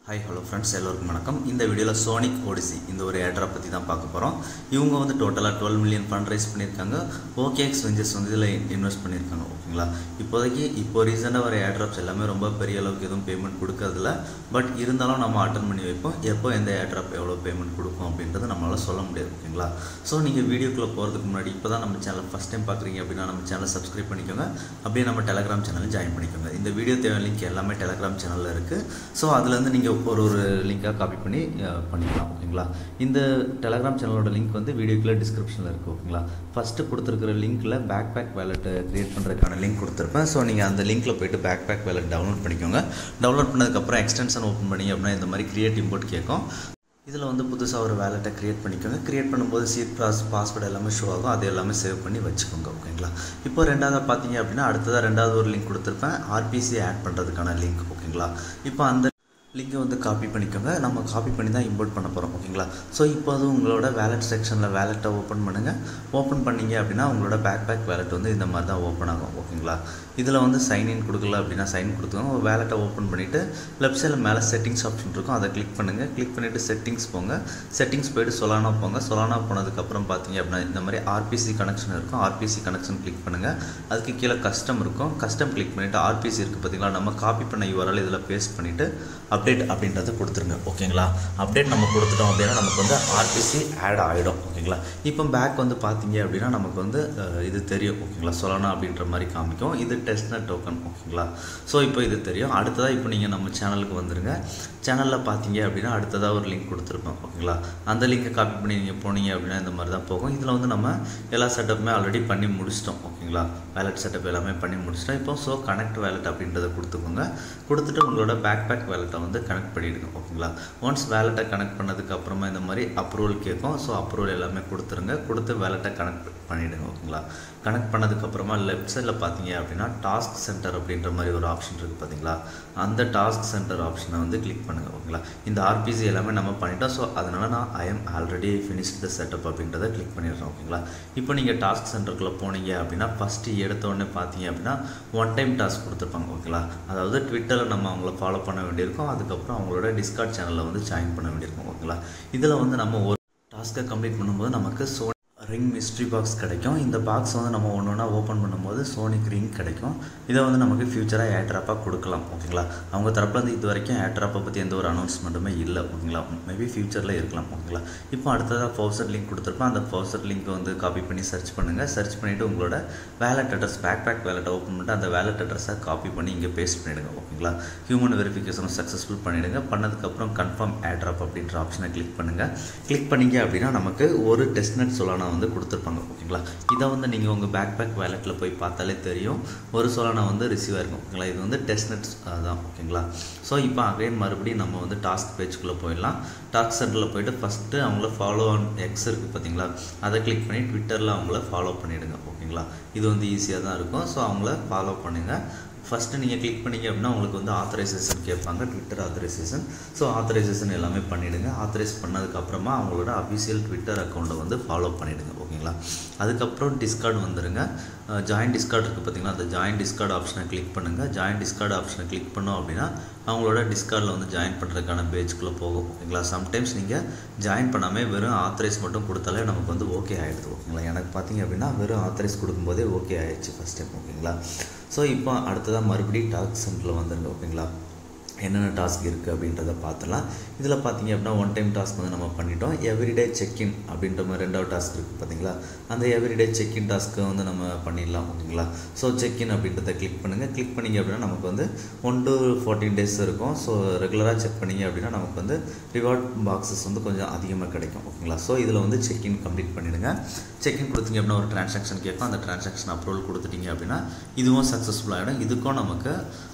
hi hello friends எல்லோருக்கும் வணக்கம் இந்த வீடியோவில் சோனிக் ஓடிசி இந்த ஒரு ஏட்ரா பற்றி தான் பார்க்க போகிறோம் இவங்க வந்து டோட்டலாக டுவெல் மில்லியன் ஃபண்ட் ரைஸ் பண்ணியிருக்காங்க ஓகேஎக்ஸ் வெஞ்சர்ஸ் வந்து இதில் இன்வெஸ்ட் பண்ணியிருக்காங்க ஓகேங்களா இப்போதைக்கு இப்போ ரீசெண்டாக வர ஏட்ராப்ஸ் எல்லாமே ரொம்ப பெரிய அளவுக்கு எதுவும் பேமெண்ட் கொடுக்கறதில்ல பட் இருந்தாலும் நம்ம அட்டன் பண்ணி வைப்போம் எப்போ எந்த ஏட்ராப் எவ்வளோ பேமெண்ட் கொடுக்கும் அப்படின்றது நம்மளால் சொல்ல முடியாது ஓகேங்களா ஸோ நீங்கள் வீடியோக்குள்ளே போகிறதுக்கு முன்னாடி இப்போ தான் நம்ம சேனல் ஃபஸ்ட் டைம் பார்க்குறீங்க அப்படின்னா நம்ம சேனலை சப்ஸ்கிரைப் பண்ணிக்கோங்க அப்படியே நம்ம டெலகிராம் சேனலில் ஜாயின் பண்ணிக்கோங்க இந்த வீடியோ தேவை லிங்க் எல்லாமே டெலகிராம் சேனலில் இருக்குது ஸோ அதுலேருந்து நீங்கள் ஒரு ஒரு லிங்காக காப்பி பண்ணி அஹ், பண்ணிக்கலாம் ஓகேங்களா இந்த டெலகிராம் சேனலோட லிங்க் வந்து வீடியோக்குள்ளே டிஸ்கிரிப்ஷனில் இருக்குது ஓகேங்களா ஃபஸ்ட்டு கொடுத்துருக்கிற லிங்க்கில் பேக் பேக் வேலெட்டை க்ரியேட் பண்ணுறதுக்கான லிங்க் கொடுத்துருப்பேன் ஸோ நீங்கள் அந்த லிங்க்கில் போயிட்டு பேக் பேக் வேலெட் டவுன்லோட் பண்ணிக்கோங்க டவுன்லோட் பண்ணதுக்கப்புறம் எக்ஸ்டென்ஷன் ஓப்பன் பண்ணி அப்படின்னா இந்த மாதிரி கிரியேட் இம்போர்ட் கேட்கும் இதில் வந்து புதுசாக ஒரு வேலெட்டை க்ரியேட் பண்ணிக்கோங்க க்ரியேட் பண்ணும்போது சீட் பாஸ் பாஸ்வேர்டு எல்லாமே ஷோ ஆகும் அது எல்லாமே சேவ் பண்ணி வச்சுக்கோங்க ஓகேங்களா இப்போ ரெண்டாவது பார்த்தீங்க அப்படின்னா அடுத்ததாக ரெண்டாவது ஒரு லிங்க் கொடுத்துருப்பேன் ஆர்பிசி ஆட் பண்ணுறதுக்கான லிங்க் ஓகேங்களா இப்போ அந்த லிங்கை வந்து காப்பி பண்ணிக்கோங்க நம்ம காப்பி பண்ணி தான் இம்போர்ட் பண்ண போகிறோம் ஓகேங்களா ஸோ இப்போ அது உங்களோட வேலெட் செக்ஷனில் வேலெட்டை ஓப்பன் பண்ணுங்கள் ஓப்பன் பண்ணீங்க அப்படின்னா உங்களோட பேக் பேக் வேலெட் வந்து இந்த மாதிரி தான் ஓப்பன் ஆகும் ஓகேங்களா இதில் வந்து சைன் இன் கொடுக்கல அப்படின்னா சைன் கொடுத்துக்கோங்க ஒரு வேலெட்டை ஓப்பன் பண்ணிவிட்டு லெஃப்ட் சைடில் மேலே செட்டிங்ஸ் ஆப்ஷன் இருக்கும் அதை கிளிக் பண்ணுங்கள் கிளிக் பண்ணிவிட்டு செட்டிங்ஸ் போங்க செட்டிங்ஸ் போயிட்டு சொலானா போங்க சொலானா போனதுக்கப்புறம் பார்த்தீங்க அப்படின்னா இந்த மாதிரி ஆர்பிசி கனெக்ஷன் இருக்கும் ஆர்பிசி கனெக்ஷன் கிளிக் பண்ணுங்கள் அதுக்கு கீழே கஸ்டம் இருக்கும் கஸ்டம் கிளிக் பண்ணிவிட்டு ஆர்பிசி இருக்குது பார்த்தீங்களா நம்ம காப்பி பண்ண யூஆர்எல் இதில் பேஸ்ட் பண்ணிவிட்டு அப்டேட் அப்படின்றத கொடுத்துருங்க ஓகேங்களா அப்டேட் நம்ம கொடுத்துட்டோம் அப்படின்னா நமக்கு வந்து ஆர்பிசி ஆட் ஆகிடும் ஓகேங்களா இப்போ பேக் வந்து பார்த்தீங்க அப்படின்னா நமக்கு வந்து அஹ், இது தெரியும் ஓகேங்களா சொல்லணும் அப்படின்ற மாதிரி காமிக்கும் இது டெஸ்ட்நெட் டோக்கன் ஓகேங்களா ஸோ இப்போ இது தெரியும் அடுத்ததாக இப்போ நீங்கள் நம்ம சேனலுக்கு வந்துருங்க சேனலில் பார்த்தீங்க அப்படின்னா அடுத்ததாக ஒரு லிங்க் கொடுத்துருப்போம் ஓகேங்களா அந்த லிங்கை காப்பி பண்ணி நீங்கள் போனீங்க அப்படின்னா இந்த மாதிரி தான் போகும் இதில் வந்து நம்ம எல்லா செட்டப்புமே ஆல்ரெடி பண்ணி முடிச்சிட்டோம் ஓகேங்களா வேலட் செட்டப் எல்லாமே பண்ணி முடிச்சிட்டோம் இப்போ ஸோ கனெக்ட் வேலட் அப்படின்றத கொடுத்துக்கோங்க கொடுத்துட்டு உங்களோட பேக் பேக் வேலெட்டை வந்து கனெக்ட் பண்ணிவிடுங்க ஓகேங்களா ஒன்ஸ் வேலெட்டை கனெக்ட் பண்ணதுக்கு அப்புறமா இந்த மாதிரி அப்ரூவல் கேட்கும் ஸோ அப்ரூவல் எல்லாமே கொடுத்துருங்க கொடுத்து வேலெட்டை கனெக்ட் பண்ணிவிடுங்க ஓகேங்களா கனெக்ட் பண்ணதுக்கப்புறமா லெஃப்ட் சைடில் பார்த்தீங்க அப்படின்னா டாஸ்க் சென்டர் அப்படின்ற மாதிரி ஒரு ஆப்ஷன் இருக்குது பார்த்தீங்களா அந்த டாஸ்க் சென்டர் ஆப்ஷனை வந்து கிளிக் பண்ணுங்கள் ஓகேங்களா இந்த ஆர்பிசி எல்லாமே நம்ம பண்ணிட்டோம் ஸோ அதனால் நான் I am already finished the setup அப்படின்றத கிளிக் பண்ணிடுறேன் ஓகேங்களா இப்போ நீங்கள் டாஸ்க் சென்டருக்குள்ளே போனீங்க அப்படின்னா ஃபஸ்ட்டு எடுத்த உடனே பார்த்தீங்க அப்படின்னா ஒன் டைம் டாஸ்க் கொடுத்துருப்பாங்க ஓகேங்களா அதாவது ட்விட்டரில் நம்ம அவங்கள ஃபாலோ பண்ண வேண்டியிருக்கும் அதுக்கப்புறம் அவங்களோட டிஸ்கார்ட் சேனலில் வந்து ஜாயின் பண்ண வேண்டியிருக்கும் ஓகேங்களா இதில் வந்து நம்ம ஒரு டாஸ்க்கை கம்ப்ளீட் பண்ணும்போது நமக்கு சோ ரிங் மிஸ்ட்ரி பாக்ஸ் கிடைக்கும் இந்த பாக்ஸ் வந்து நம்ம ஒன்று ஒன்றா ஓப்பன் பண்ணும்போது சோனிக் ரிங் கிடைக்கும் இதை வந்து நமக்கு ஃபியூச்சராக ஏட்ராப்பாக கொடுக்கலாம் ஓகேங்களா அவங்க தரப்புலேருந்து இது வரைக்கும் ஏட்ராப்பை பற்றி எந்த ஒரு அனௌன்ஸ்மெண்ட்டுமே இல்லை ஓகேங்களா மேபி ஃபியூச்சரில் இருக்கலாம் ஓகேங்களா இப்போ அடுத்ததாக ஃபவுசர் லிங்க் கொடுத்துருப்பேன் அந்த ஃபவுசர் லிங்க் வந்து காப்பி பண்ணி சர்ச் பண்ணுங்கள் சர்ச் பண்ணிவிட்டு உங்களோட வேலட் அட்ரஸ் பேக் பேக் வேலெட்டை ஓப்பன் பண்ணிட்டு அந்த வேலட் அட்ரஸை காப்பி பண்ணி இங்கே பேஸ்ட் பண்ணிவிடுங்க ஓகேங்களா ஹியூமன் வெரிஃபிகேஷனும் சக்ஸஸ்ஃபுல் பண்ணிவிடுங்க பண்ணதுக்கப்புறம் கன்ஃபார்ம் ஏட்ராப் அப்படின்ற ஆப்ஷனை கிளிக் பண்ணுங்கள் கிளிக் பண்ணீங்க அப்படின்னா நமக்கு ஒரு டெஸ்ட்நெட் சொலானா வந்து கொடுத்துருப்பாங்க ஓகேங்களா இதை வந்து நீங்கள் உங்கள் பேக் பேக் வேலெட்டில் போய் பார்த்தாலே தெரியும் ஒரு சொலானா வந்து ரிசீவ் ஆயிருக்கும் ஓகேங்களா இது வந்து டெஸ்ட்நெட் தான் ஓகேங்களா ஸோ இப்போ அகைன் மறுபடியும் நம்ம வந்து டாஸ்க் பேஜ்குள்ளே போயிடலாம் டாஸ்க் சென்டரில் போயிட்டு ஃபஸ்ட்டு அவங்கள ஃபாலோ ஆன் எக்ஸ் இருக்குது பார்த்தீங்களா அதை கிளிக் பண்ணி ட்விட்டரில் அவங்கள ஃபாலோ பண்ணிவிடுங்க ஓகேங்களா இது வந்து ஈஸியாக தான் இருக்கும் ஸோ அவங்கள ஃபாலோ பண்ணுங்கள் ஃபஸ்ட்டு நீங்கள் கிளிக் பண்ணீங்க அப்படின்னா உங்களுக்கு வந்து ஆத்தரைசேஷன் கேட்பாங்க ட்விட்டர் ஆத்தரைசேஷன் ஸோ ஆத்தரைசேஷன் எல்லாமே பண்ணிவிடுங்க ஆத்தரைஸ் பண்ணதுக்கப்புறமா அவங்களோட அஃபிஷியல் ட்விட்டர் அக்கௌண்ட்டை வந்து ஃபாலோ பண்ணிவிடுங்க ஓகேங்களா அதுக்கப்புறம் டிஸ்கார்டு வந்துடுங்க ஜாயின் டிஸ்கார்ட் இருக்குது பார்த்தீங்களா அந்த ஜாயின் டிஸ்கார்ட் ஆப்ஷனை கிளிக் பண்ணுங்கள் ஜாயின் டிஸ்கார்ட் ஆப்ஷனை கிளிக் பண்ணோம் அப்படின்னா அவங்களோட டிஸ்கார்டில் வந்து ஜாயின் பண்ணுறதுக்கான பேஜ்குள்ளே போகும் ஓகேங்களா சம்டைம்ஸ் நீங்கள் ஜாயின் பண்ணாமல் வெறும் ஆத்தரைஸ் மட்டும் கொடுத்தாலே நமக்கு வந்து ஓகே ஆகிடுது ஓகேங்களா எனக்கு பார்த்தீங்க அப்படின்னா வெறும் ஆத்தரைஸ் கொடுக்கும்போதே ஓகே ஆயிடுச்சு ஃபஸ்ட் டைம் ஓகேங்களா ஸோ இப்போ அடுத்ததாக மறுபடியும் டாஸ்க் சென்டரில் வந்துருங்க ஓகேங்களா என்னென்ன டாஸ்க் இருக்குது அப்படின்றத பார்த்துலாம் இதில் பார்த்தீங்க அப்படின்னா ஒன் டைம் டாஸ்க் வந்து நம்ம பண்ணிட்டோம் எவ்ரிடே செக்இன் அப்படின்ற மாதிரி ரெண்டாவது டாஸ்க் இருக்குது பார்த்தீங்களா அந்த எவ்ரிடே செக்இன் டாஸ்க்கை வந்து நம்ம பண்ணிடலாம் ஓகேங்களா ஸோ செக்இன் அப்படின்றத கிளிக் பண்ணுங்கள் கிளிக் பண்ணிங்க அப்படின்னா நமக்கு வந்து ஒன் டு ஃபோர்டீன் டேஸ் இருக்கும் ஸோ ரெகுலராக செக் பண்ணிங்க அப்படின்னா நமக்கு வந்து ரிவார்ட் பாக்ஸஸ் வந்து கொஞ்சம் அதிகமாக கிடைக்கும் ஓகேங்களா ஸோ இதில் வந்து செக்இன் கம்ப்ளீட் பண்ணிவிடுங்க செக்இன் கொடுத்தீங்க அப்படின்னா ஒரு ட்ரான்சாக்ஷன் கேட்கும் அந்த ட்ரான்சாக்ஷன் அப்ரூவல் கொடுத்துட்டீங்க அப்படின்னா இதுவும் சக்ஸஸ்ஃபுல் ஆகிடும் இதுக்கும் நமக்கு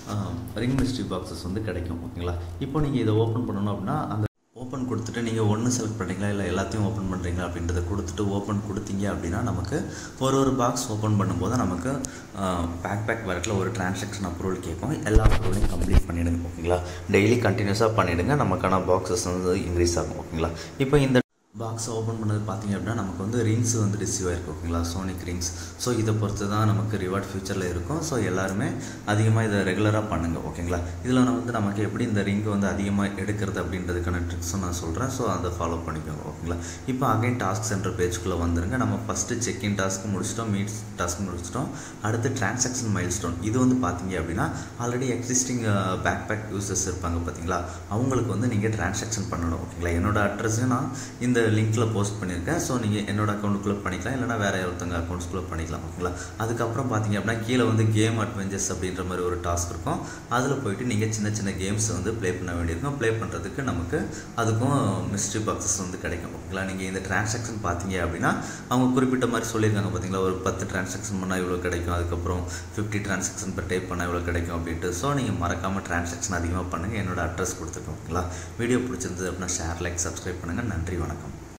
ரிங் மிஸ்ட்ரி பாக்ஸஸ் வந்து கிடைக்கும் ஓகேங்களா இப்போ நீங்கள் இதை ஓப்பன் பண்ணணும் அப்படின்னா அந்த ஓப்பன் கொடுத்துட்டு நீங்கள் ஒன்று செலக்ட் பண்ணுறீங்களா இல்லை எல்லாத்தையும் ஓப்பன் பண்ணுறீங்களா அப்படின்றத கொடுத்துட்டு ஓப்பன் கொடுத்தீங்க அப்படின்னா நமக்கு ஒரு ஒரு பாக்ஸ் ஓப்பன் பண்ணும்போது நமக்கு பேக் பேக் வேலட்டில் ஒரு டிரான்சாக்ஷன் அப்ரூவல் கேட்கும் எல்லா அப்ரூவலையும் கம்ப்ளீட் பண்ணிவிடுங்க ஓகேங்களா டெய்லி கண்டினியூஸாக பண்ணிவிடுங்க நமக்கான பாக்ஸஸ் வந்து இன்க்ரீஸ் ஆகும் ஓகேங்களா இப்போ இந்த பாக்ஸை ஓப்பன் பண்ணது பார்த்தீங்க அப்படின்னா நமக்கு வந்து ரிங்ஸ் வந்து ரிசீவ் ஆயிருக்கு ஓகேங்களா சோனிக் ரிங்ஸ் ஸோ இதை பொறுத்து தான் நமக்கு ரிவார்ட் ஃபியூச்சரில் இருக்கும் ஸோ எல்லாருமே அதிகமாக இதை ரெகுலராக பண்ணுங்கள் ஓகேங்களா இதில் நான் வந்து நமக்கு எப்படி இந்த ரிங்கை வந்து அதிகமாக எடுக்கிறது அப்படின்றதுக்கான ட்ரிக்ஸும் நான் சொல்கிறேன் ஸோ அதை ஃபாலோ பண்ணிக்கோங்க ஓகேங்களா இப்போ அகைன் டாஸ்க் சென்டர் பேஜ்குள்ளே வந்துருங்க நம்ம ஃபஸ்ட்டு செக்இன் டாஸ்க் முடிச்சிட்டோம் மீட் டாஸ்க் முடிச்சிட்டோம் அடுத்து டிரான்சாக்ஷன் மைல் ஸ்டோன் இது வந்து பார்த்தீங்க அப்படின்னா already existing back back users இருப்பாங்க பார்த்தீங்களா அவங்களுக்கு வந்து நீங்கள் டிரான்சாக்ஷன் பண்ணணும் ஓகேங்களா என்னோட அட்ரஸையும் நான் இந்த லிங்க்கில் போஸ்ட் பண்ணியிருக்கேன் ஸோ நீங்கள் என்னோட அக்கௌண்ட்டுக்குள்ளே பண்ணிக்கலாம் இல்லைனா வேறு ஒருத்தவங்க அக்கௌண்ட்ஸ்குள்ளே பண்ணிக்கலாம் ஓகேங்களா அதுக்கப்புறம் பார்த்தீங்க அப்படின்னா கீழே வந்து கேம் அட்வென்ச்சர்ஸ் அப்படின்ற மாதிரி ஒரு டாஸ்க் இருக்கும் அதில் போயிட்டு நீங்கள் சின்ன சின்ன கேம்ஸ் வந்து ப்ளே பண்ண வேண்டியிருக்கும் ப்ளே பண்ணுறதுக்கு நமக்கு அதுக்கும் மிஸ்ட்ரி பாக்ஸஸ் வந்து கிடைக்கும் ஓகேங்களா நீங்கள் இந்த டிரான்சாக்ஷன் பார்த்தீங்க அப்படின்னா அவங்க குறிப்பிட்ட மாதிரி சொல்லியிருக்காங்க பார்த்தீங்களா ஒரு பத்து டிரான்சாக்ஷன் பண்ணால் இவ்வளோ கிடைக்கும் அதுக்கப்புறம் ஃபிஃப்டி டிரான்சாக்ஷன் per டைப் பண்ணால் இவ்வளோ கிடைக்கும் அப்படின்ட்டு ஸோ நீங்கள் மறக்காமல் டிரான்சாக்ஷன் அதிகமாக பண்ணுங்கள் என்னோட அட்ரஸ் கொடுத்துருக்கோம் ஓகேங்களா வீடியோ பிடிச்சிருந்தது அப்படின்னா ஷேர் லைக் சப்ஸ்கிரைப் பண்ணுங்கள் நன்றி வணக்கம்